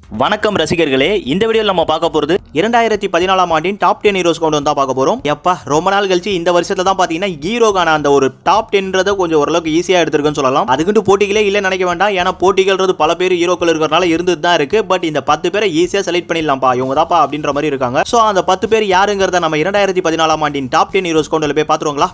வணக்கம் ரசிகர்களே இந்த வீடியோவில் நம்ம பார்க்க போகிறது இரண்டாயிரத்தி பதினாலாம் ஆண்டின் டாப் டென் ஹீரோஸ் கொண்டு வந்தா பார்க்க போகிறோம் எப்பா ரொம்ப நாள் கழிச்சு இந்த வருஷத்துல தான் பார்த்தீங்கன்னா ஹீரோக்கான அந்த ஒரு டாப் டென்ன்றதை கொஞ்சம் ஓரளவுக்கு ஈஸியாக எடுத்திருக்குன்னு சொல்லலாம் அதுக்குன்ட்டு போட்டிகளே இல்லை நினைக்க வேண்டாம் ஏன்னா போட்டிகள்ன்றது பல பேர் ஹீரோக்கள் இருக்கிறனால இருந்துட்டு தான் இருக்கு பட் இந்த பத்து பேரை ஈஸியாக செலக்ட் பண்ணிடலாம்ப்பா இவங்க தான்ப்பா அப்படின்ற மாதிரி இருக்காங்க ஸோ அந்த பத்து பேர் யாருங்கிறத நம்ம இரண்டாயிரத்தி பதினாலாம் ஆண்டின் டாப் டென் ஹீரோஸ் கொண்டு போய் பார்த்துருவாங்களா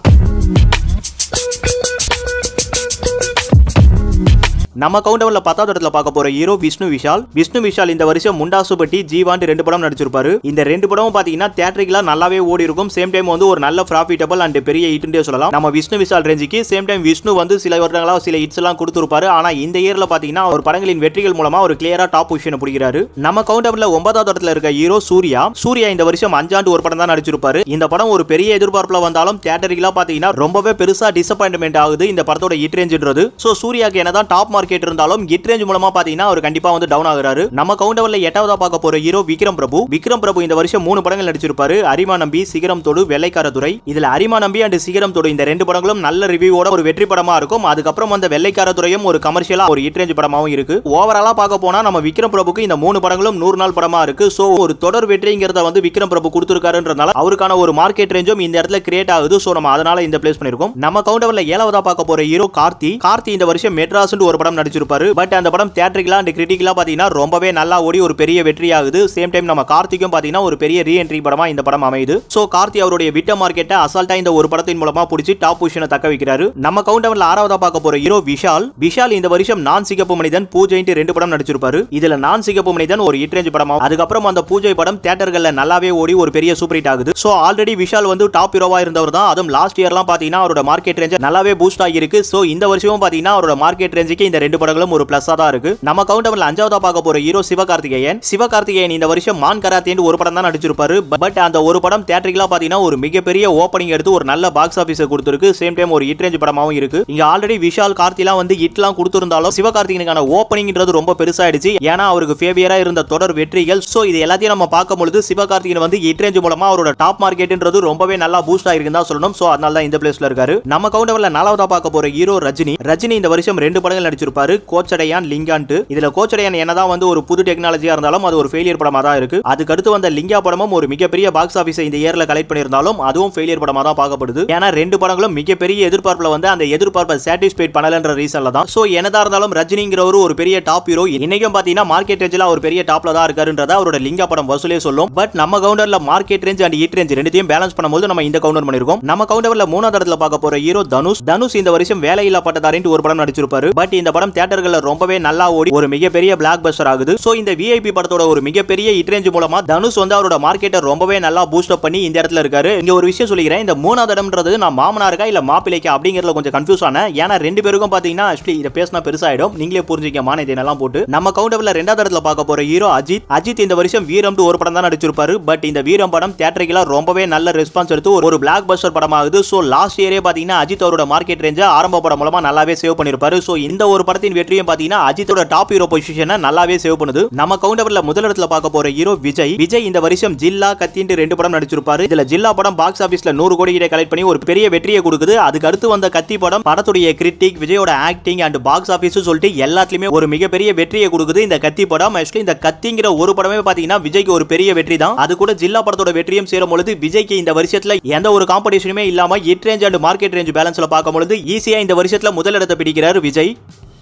நம்ம கவுண்டவுன்ல பத்தாவது இடத்துல பார்க்க போற ஹீரோ விஷ்ணு விஷால் விஷ்ணு விஷால் இந்த வருஷம் முண்டாசுபட்டி ஜீவான் ரெண்டு படம் நடிச்சிருப்பாரு இந்த ரெண்டு படமும் பாத்தீங்கன்னா தியேட்டரிக்கலா நல்லாவே ஓடி இருக்கும் சேம் டைம் வந்து ஒரு நல்ல ப்ராஃபிட்டபிள் அண்ட் பெரிய ஹிட்னே சொல்லலாம் நம்ம விஷ்ணு விஷால் ரேஞ்சுக்கு சேம் டைம் விஷ்ணு வந்து சில வருடங்களா சில ஹிட்ஸ் எல்லாம் கொடுத்துருப்பாரு ஆனா இந்த இயர்ல பாத்தீங்கன்னா ஒரு படங்களின் வெற்றிகள் மூலமா ஒரு கிளியரா டாப் பொசிஷன் பிடிக்கிறாரு நம்ம கவுண்டவுன்ல ஒன்பதாவது இடத்துல இருக்க ஹீரோ சூர்யா சூர்யா இந்த வருஷம் அஞ்சாண்டு ஒரு படம் தான் நடிச்சிருப்பாரு இந்த படம் ஒரு பெரிய எதிர்பார்ப்புல வந்தாலும் தியேட்டரிக்கலா பாத்தீங்கன்னா ரொம்பவே பெருசா டிசப்பாயின்மெண்ட் ஆகுது இந்த படத்தோட ஹிட் ரேஞ்சுன்றது சோ சூர்யாக்கு என்னதான் டாப் மார்க்கெட் இருந்தாலும் ஹிட் ரேஞ்ச் மூலமா பாத்தீங்கன்னா அவர் கண்டிப்பா வந்து டவுன் ஆகுறாரு நம்ம கவுண்டவர்ல எட்டாவதா பார்க்க போற ஹீரோ விக்ரம் பிரபு விக்ரம் பிரபு இந்த வருஷம் மூணு படங்கள் நடிச்சிருப்பாரு அரிமா நம்பி சிகரம் தொடு வெள்ளைக்கார துறை இதுல அரிமா நம்பி அண்ட் சிகரம் தொடு இந்த ரெண்டு படங்களும் நல்ல ரிவ்யூவோட ஒரு வெற்றி படமா இருக்கும் அதுக்கப்புறம் அந்த வெள்ளைக்கார துறையும் ஒரு கமர்ஷியலா ஒரு ஹிட் ரேஞ்ச் படமாவும் இருக்கு ஓவராலா பார்க்க போனா நம்ம விக்ரம் பிரபுக்கு இந்த மூணு படங்களும் நூறு நாள் படமா இருக்கு சோ ஒரு தொடர் வெற்றிங்கிறத வந்து விக்ரம் பிரபு கொடுத்திருக்காருன்றனால அவருக்கான ஒரு மார்க்கெட் ரேஞ்சும் இந்த இடத்துல கிரியேட் ஆகுது சோ நம்ம அதனால இந்த பிளேஸ் பண்ணிருக்கோம் நம்ம கவுண்டவர்ல ஏழாவதா பார்க்க போற ஹீரோ கார்த்தி கார்த்தி இந்த வருஷம் மெட்ராஸ் ஒரு படம் நடிச்சிருப்பாரு பட் அந்த படம் தியேட்டரிக்கலா அண்ட் கிரிட்டிக்கலா பாத்தீங்கன்னா ரொம்பவே நல்லா ஓடி ஒரு பெரிய வெற்றி ஆகுது சேம் டைம் நம்ம கார்த்திக்கும் பாத்தீங்கன்னா ஒரு பெரிய ரீஎன்ட்ரி படமா இந்த படம் அமையுது சோ கார்த்தி அவருடைய விட்ட மார்க்கெட்டை அசால்ட்டா இந்த ஒரு படத்தின் மூலமா பிடிச்சி டாப் பொசிஷனை தக்க வைக்கிறாரு நம்ம கவுண்டவர்ல ஆறாவதா பார்க்க போற ஹீரோ விஷால் விஷால் இந்த வருஷம் நான் சிகப்பு மனிதன் பூஜைன்ட்டு ரெண்டு படம் நடிச்சிருப்பாரு இதுல நான் சிகப்பு மனிதன் ஒரு ஹிட் ரேஞ்ச் படமா அதுக்கப்புறம் அந்த பூஜை படம் தியேட்டர்கள்ல நல்லாவே ஓடி ஒரு பெரிய சூப்பர் ஹிட் ஆகுது சோ ஆல்ரெடி விஷால் வந்து டாப் ஹீரோவா இருந்தவர் தான் அதுவும் லாஸ்ட் இயர்லாம் பாத்தீங்கன்னா அவரோட மார்க்கெட் ரேஞ்ச் நல்லாவே பூஸ்ட் ஆகியிருக்கு சோ இந்த வருஷமும் பாத்தீங்கன்னா அவரோட மார்க்கெட் ரேஞ்சுக்கு இந்த ரெண்டு படங்களும் ஒரு பிளஸ்ஸா தான் இருக்கு நம்ம கவுண்டபிள் அஞ்சாவதா பார்க்க போற ஹீரோ சிவகார்த்திகேயன் சிவகார்த்திகேயன் இந்த வருஷம் மான் கராத்தேன்னு ஒரு படம் தான் நடிச்சிருப்பாரு பட் அந்த ஒரு படம் தியேட்டரிக்கலா பாத்தீங்கன்னா ஒரு மிகப்பெரிய ஓப்பனிங் எடுத்து ஒரு நல்ல பாக்ஸ் ஆபீஸ் கொடுத்திருக்கு சேம் டைம் ஒரு ஹிட் ரேஞ்ச் படமாவும் இருக்கு இங்க ஆல்ரெடி விஷால் கார்த்திலாம் வந்து ஹிட்லாம் கொடுத்திருந்தாலும் சிவகார்த்திகனுக்கான ஓப்பனிங்ன்றது ரொம்ப பெருசாயிடுச்சு ஏன்னா அவருக்கு ஃபேவியரா இருந்த தொடர் வெற்றிகள் சோ இது எல்லாத்தையும் நம்ம பார்க்கும் பொழுது சிவகார்த்திகன் வந்து ஹிட் ரேஞ்ச் மூலமா அவரோட டாப் மார்க்கெட்ன்றது ரொம்பவே நல்லா பூஸ்ட் ஆயிருக்குன்னு தான் சொல்லணும் சோ அதனால தான் இந்த பிளேஸ்ல இருக்காரு நம்ம கவுண்டவர்ல நாலாவதா பார்க்க போற ஹீரோ ரஜினி ரஜினி இந்த வருஷம் ரெண்டு படங்கள் நடிச்சிருப்பாரு கோச்சடையான் லிங்கான்ட்டு இதுல கோச்சடையான் என்னதான் வந்து ஒரு புது டெக்னாலஜியா இருந்தாலும் அது ஒரு ஃபெயிலியர் படமா தான் இருக்கு அதுக்கு அடுத்து வந்த லிங்கா படமும் ஒரு மிகப்பெரிய பாக்ஸ் ஆபீஸ் இந்த இயர்ல கலெக்ட் பண்ணியிருந்தாலும் அதுவும் ஃபெயிலியர் படமா தான் பார்க்கப்படுது ஏன்னா ரெண்டு படங்களும் மிகப்பெரிய எதிர்பார்ப்புல வந்து அந்த எதிர்பார்ப்பை சாட்டிஸ்ஃபைட் பண்ணலன்ற ரீசன்ல தான் சோ என்னதா இருந்தாலும் ரஜினிங்கிறவரு ஒரு பெரிய டாப் ஹீரோ இன்னைக்கும் பாத்தீங்கன்னா மார்க்கெட் ரேஞ்சில் ஒரு பெரிய டாப்ல தான் இருக்காருன்றத அவரோட லிங்கா படம் வசூலே சொல்லும் பட் நம்ம கவுண்டர்ல market range and hit range ரெண்டுத்தையும் பேலன்ஸ் பண்ணும்போது நம்ம இந்த கவுண்டர் பண்ணிருக்கோம் நம்ம கவுண்டர்ல மூணாவது இடத்துல பார்க்க போற ஹீரோ தனுஷ் தனுஷ் இந்த வருஷம் வேலையில்லா பட்டதாரின்ட்டு ஒரு படம் நடிச்சிருப்பாரு பட் இந்த படம் தியேட்டர்கள்ல ரொம்பவே நல்லா ஓடி ஒரு மிகப்பெரிய பிளாக் பஸ்டர் ஆகுது சோ இந்த விஐபி படத்தோட ஒரு மிகப்பெரிய ஹிட் ரேஞ்ச் மூலமா தனுஷ் வந்து அவரோட மார்க்கெட்டை ரொம்பவே நல்லா பூஸ்ட் அப் பண்ணி இந்த இடத்துல இருக்காரு இங்க ஒரு விஷயம் சொல்லிக்கிறேன் இந்த மூணாவது இடம்ன்றது நான் மாமனாருக்கா இல்ல மாப்பிள்ளைக்கா அப்படிங்கறதுல கொஞ்சம் கன்ஃபியூஸ் ஆனேன் ஏன்னா ரெண்டு பேருக்கும் பாத்தீங்கன்னா ஆக்சுவலி இதை பேசினா பெருசாயிடும் நீங்களே புரிஞ்சுக்க மான இதெல்லாம் போட்டு நம்ம கவுண்டபிள்ல ரெண்டாவது இடத்துல பார்க்க போற ஹீரோ அஜித் அஜித் இந்த வருஷம் வீரம் ஒரு படம் தான் நடிச்சிருப்பாரு பட் இந்த வீரம் படம் தியேட்டரிக்கலா ரொம்பவே நல்ல ரெஸ்பான்ஸ் எடுத்து ஒரு- ஒரு பிளாக் பஸ்டர் படம் ஆகுது சோ லாஸ்ட் இயரே பாத்தீங்கன்னா அஜித் அவரோட மார்க்கெட் ரேஞ்ச ஆரம்ப படம் மூலமா நல்லாவே சேவ் பண்ணிருப்பாரு சோ இந்த ஒரு படத்தின் வெற்றியும் பாத்தீங்கன்னா அஜித்தோட டாப் ஹீரோ பொசிஷனை நல்லாவே சேவ் பண்ணுது நம்ம கவுண்டபிள்ல முதல் இடத்துல பார்க்க போற ஹீரோ விஜய் விஜய் இந்த வருஷம் ஜில்லா கத்தின்ட்டு ரெண்டு படம் நடிச்சிருப்பாரு இதுல ஜில்லா படம் பாக்ஸ் ஆபீஸ்ல நூறு கோடி கிட்ட கலெக்ட் பண்ணி ஒரு பெரிய வெற்றியை கொடுக்குது அதுக்கு அடுத்து வந்த கத்தி படம் படத்துடைய கிரிட்டிக் விஜயோட ஆக்டிங் அண்ட் பாக்ஸ் ஆபீஸ் சொல்லிட்டு எல்லாத்துலயுமே ஒரு மிகப்பெரிய வெற்றியை கொடுக்குது இந்த கத்தி படம் ஆக்சுவலி இந்த கத்திங்கிற ஒரு படமே பாத்தீங்கன்னா விஜய்க்கு ஒரு பெரிய வெற்றி தான் அது கூட ஜில்லா படத்தோட வெற்றியும் சேரும் பொழுது விஜய்க்கு இந்த வருஷத்துல எந்த ஒரு காம்படிஷனுமே இல்லாம hit range and market range பேலன்ஸ்ல பார்க்கும் பொழுது ஈஸியா இந்த வருஷத்துல முதலிடத்தை பிடிக்கிறார் விஜய்